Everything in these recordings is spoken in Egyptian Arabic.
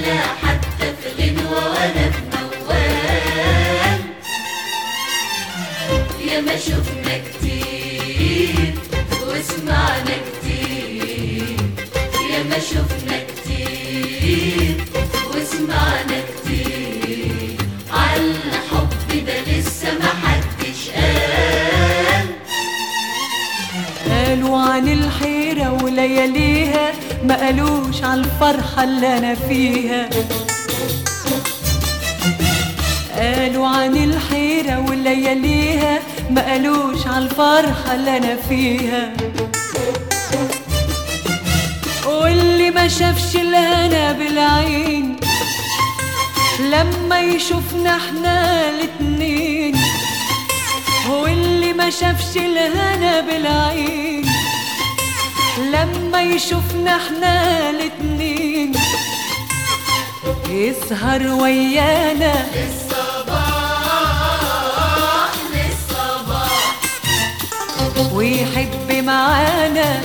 ولا حتى في غنوة ولا في موال يا ما شفنا كتير وسمعنا كتير يا ما شفنا كتير وسمعنا كتير على الحب ده لسه محدش قال قالوا عن الحيرة ولياليها ما قالوش على الفرحة اللي أنا فيها قالوا عن الحيرة ولياليها ما قالوش على الفرحة اللي أنا فيها واللي ما شافش الهنا بالعين لما يشوفنا احنا الاتنين واللي ما شافش الهنا بالعين لما يشوفنا احنا الاتنين يسهر ويانا للصباح للصباح ويحب معانا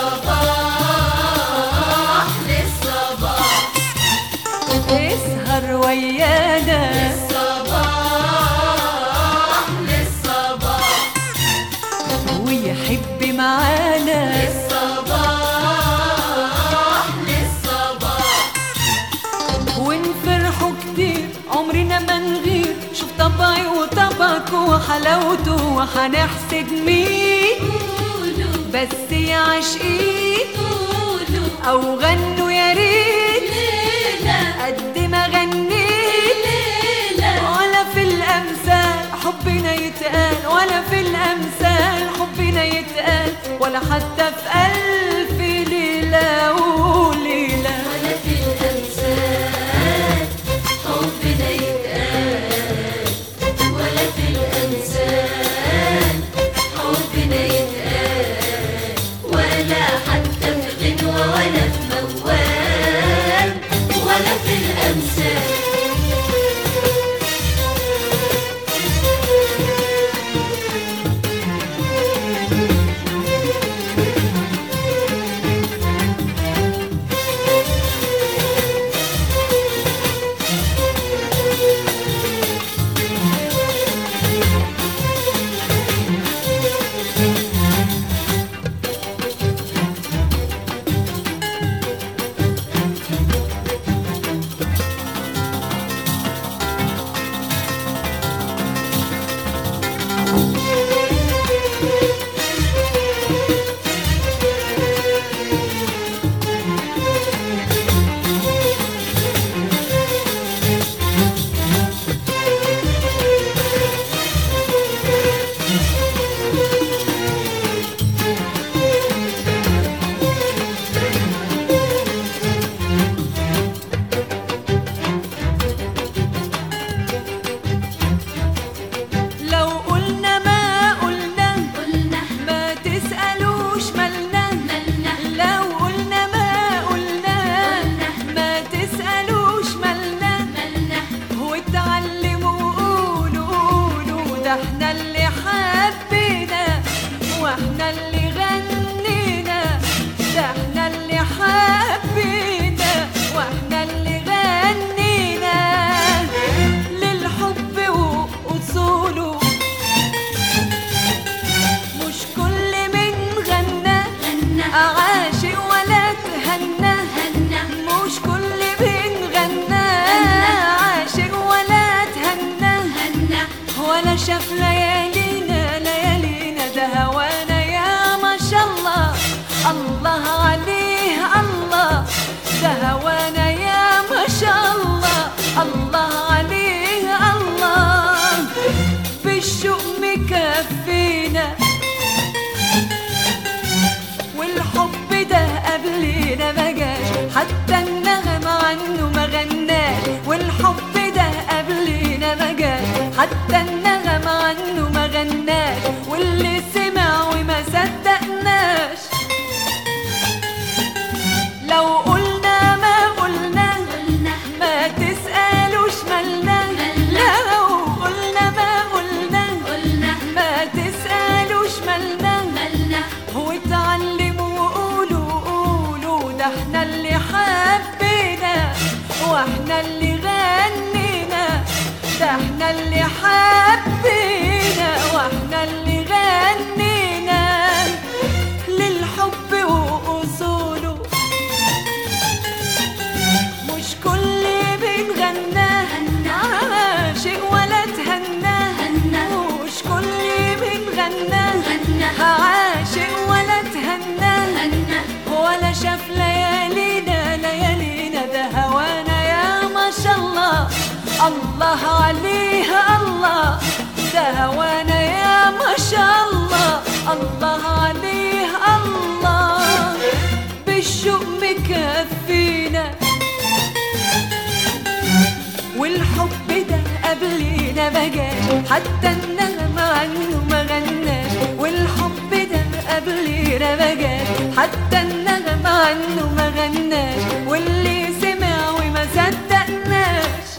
للصباح للصباح يسهر ويانا للصباح للصباح ويحب معانا للصباح للصباح ونفرحوا كتير عمرنا ما نغير شوف طبعي وطبعك وحلاوته وحنحسد مين قولوا بس يا عاشقين قولوا او غنوا يا ريت ليلة قد ما غنيت ليلة ولا في الامثال حبنا يتقال ولا في الامثال حبنا يتقال ولا حتى في الف ليله وليله ولا في الأمثال حبنا يتقال ولا في الأمثال حبنا يتقال ولا حتى في غنوة ولا في موال ولا في الأمثال لو قلنا ما قلنا قلنا ما تسألوش مالنا مالنا لو قلنا ما قلنا ما تسألوش مالنا مالنا واتعلموا قولوا قولوا ده احنا اللي حبينا واحنا اللي غنينا ده احنا اللي حبينا واحنا اللي غنينا للحب وأصوله مش كل من غنى غنى عاشق ولا تهنى هنا مش كل من غنى عاشق ولا تهنى هنا ولا شاف ليالينا ليالينا ده هوانا يا ما شاء الله الله عليه الله ده هوانا يا ما شاء الله الله عليه الله بالشوق مكفينا والحب ده قبلنا ما جاش حتى النغم عنه ما غناش والحب ده قبلنا ما جاش حتى النغم عنه واحنا اللي غنينا ده احنا اللي حبينا واحنا اللي غنينا للحب وأصوله مش كل بنغنى عاشق ولا تهنى مش كل بنغنى عاشق ولا تهنى ولا شاف ليالينا ليالينا ده هوانا يا ما شاء الله الله عليها الله ده هوانا يا ما شاء الله الله عليها الله بالشوق مكفينا والحب ده قبلينا مجاش حتى النغمة عنه ما غناش والحب ده قبلينا مجاش حتى النغمة عنه ما غناش واللي سمع وما صدقناش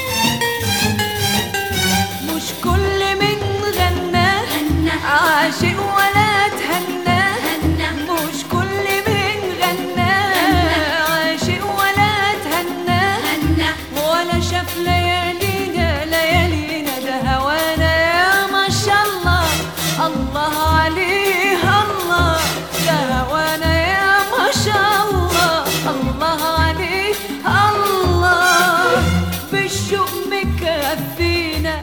مش كل من غناه عاشق ولا تهنى مش كل من غناه عاشق ولا تهنى ولا شاف ليالينا ليالينا ده هوانا يا ما شاء الله الله عليه الله ده هوانا يا ما شاء الله الله عليه الله بالشوق مكفينا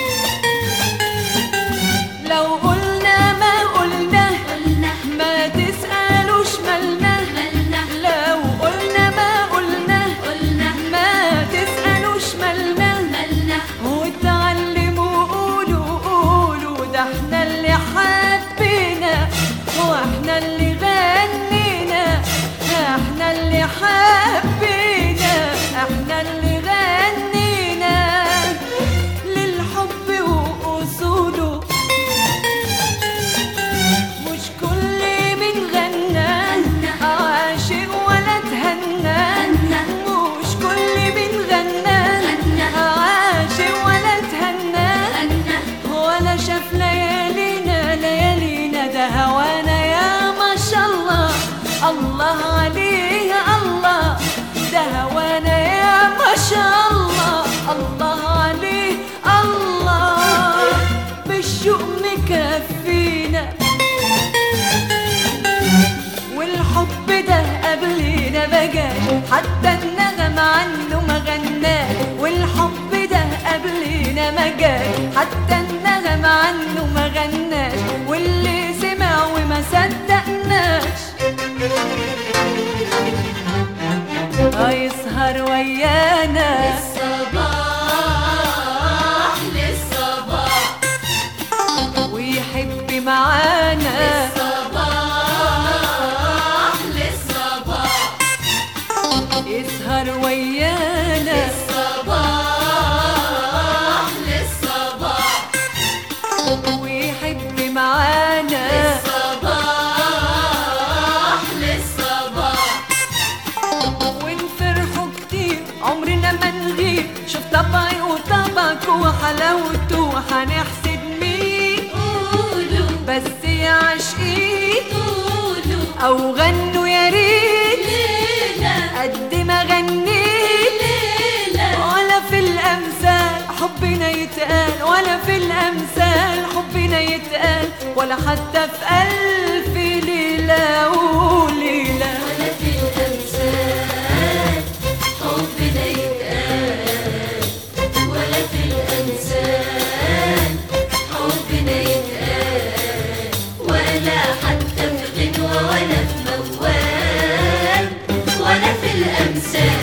لو قلنا ما قلنا ما تسألوش مالنا لو قلنا ما قلنا ما تسألوش مالنا وتعلموا قولوا قولوا ده احنا اللي حبينا واحنا اللي غنينا احنا اللي حبينا احنا اللي غنينا للحب وأصوله مش كل من غنى عاشق ولا تهنى مش كل من غنى عاشق ولا تهنى ولا شاف ليالينا ليالينا ده هوانا يا ما شاء الله الله عليه الله ده هوانا يا ما شاء الله الله عليه الله بالشوق مكفينا والحب ده قبلنا بجاش حتى النغم عنه ما غناش والحب ده قبلنا ما جاش حتى النغم عنه ما غناش واللي سمع وما صدقناش هيسهر ويانا الصباح للصباح ويحب معانا الصباح للصباح يسهر ويانا الصباح للصباح ويحب معانا الصباح للصباح ونفرحوا كتير عمرنا ما نغيب شوف طبعي وطبعك وحلاوته هنحسد مين قولوا بس يا عاشقين قولوا او غنوا يا ريت ليلة قد ما غنيت ليلة ولا في الامثال حبنا يتقال ولا في الامثال حبنا يتقال ولا حتى في الف ليله وليله ولا في الأمثال حبنا يتقال ولا في الأمثال حبنا يتقال ولا حتى في غنوة ولا في موال ولا في الأمثال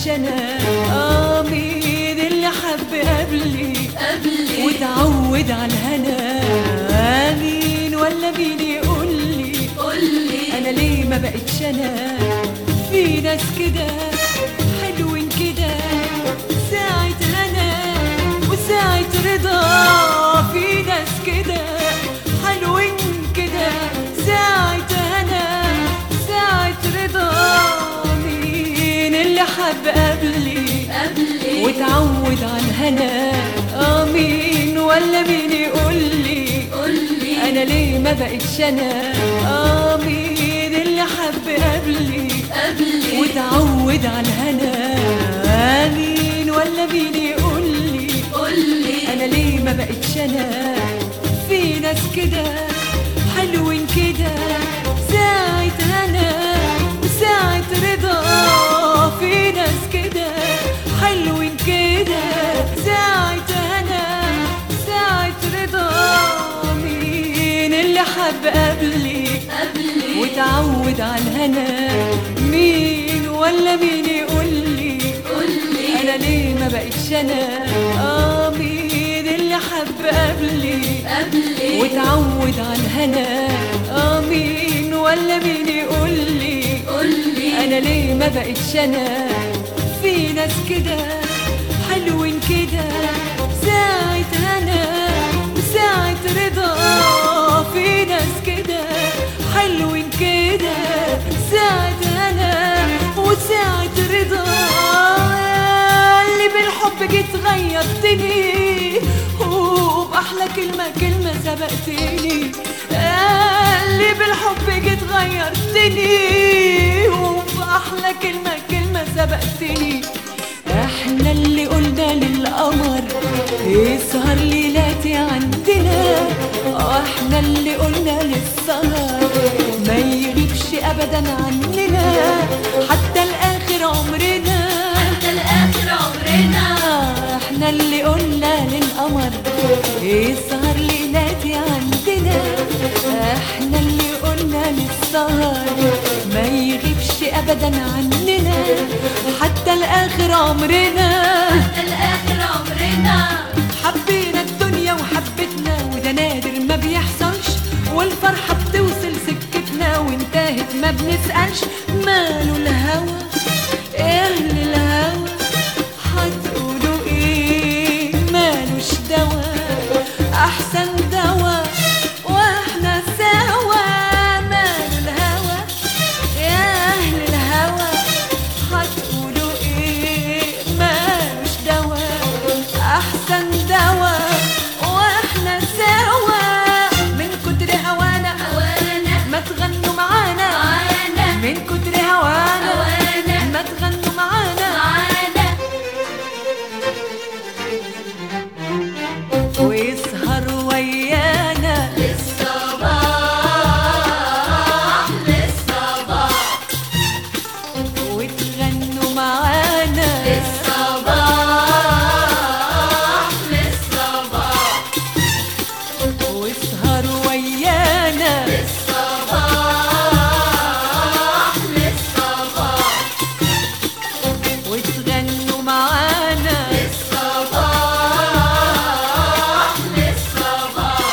انا اه مين اللي حب قبلي قبلي وتعود على الهنا مين ولا مين يقول لي قولي انا ليه ما بقتش انا في ناس كده حلوين كده ساعة هنا وساعة رضا في ناس كده حلوين كده ساعة هنا ساعة رضا مين اللي حب قبلي قبلي وتعود على الهنا اه مين ولا مين يقول لي قولي انا ليه ما بقتش انا اه مين اللي حب قبلي قبلي وتعود على الهنا آه مين ولا مين يقول لي قولي انا ليه ما بقتش انا في ناس كده حلوين كده ساعة هنا وساعة رضا في ناس كده حلوين كده ساعة هنا ساعة رضا مين اللي حب قبلي قبلي وتعود على الهنا مين ولا مين يقول لي قولي انا ليه ما بقتش انا اه مين اللي حب قبلي قبلي وتعود على الهنا اه مين ولا مين يقول لي قولي انا ليه ما بقتش انا في ناس كده حلوين كده ساعة هنا وساعة رضا في ناس كده حلوين كده ساعة هنا وساعة رضا اللي بالحب جيت غيرتني وبأحلى كلمة كلمة سبقتني اللي بالحب جيت غيرتني وبأحلى كلمة كلمة سبقتني احنا اللي قلنا للقمر يسهر ليلاتي عندنا احنا اللي قلنا للسهر ما يغيبش ابدا عننا حتى الاخر عمرنا حتى الآخر عمرنا احنا اللي قلنا للقمر يسهر ليلاتي عندنا احنا اللي قلنا للسهر ما يغيبش ابدا عننا حتى الاخر عمرنا حتى الآخر عمرنا حبينا الدنيا وحبتنا وده نادر ما بيحصلش والفرحة بتوصل سكتنا وانتهت ما بنسألش ماله الهوى اهل الهوى هتقولوا ايه مالوش دوا احسن دوا واحنا سوا ماله الهوى يا اهل الهوى هتقولوا ايه مالوش دوا احسن دوا واحنا سوا من كتر هوانا هوانا ما تغنوا معانا معانا من كتر هوانا هوانا ما تغنوا معانا معانا ويسهر ويانا للصباح للصباح وتغنوا معانا للصباح للصباح واسهر ويانا للصباح للصباح وتغنوا معانا للصباح للصباح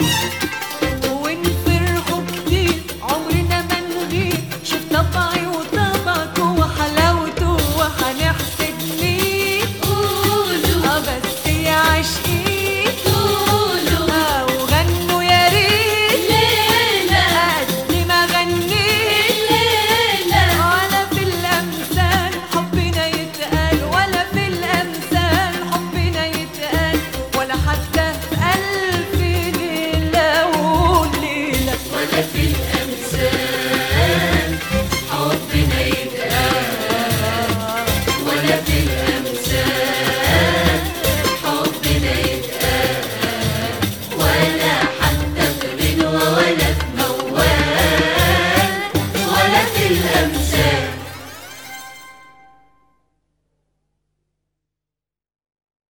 ونفرحوا كتير عمرنا ما نغيب شوف طبعي وطبعك وحلاوته وهنحسد مين قولوا اه بس يا عاشقين قولوا اه وغنوا يا ريت ليلة قد ما غنيت الليلة ولا في الأمثال حبنا يتقال ولا في الأمثال حبنا يتقال ولا حتى في ألف ليلة وليلة ولا في الأمثال حبنا يتقال ولا في الأمثال حبنا يتقال ولا حتى في غنوة ولا في موال ولا في الأمثال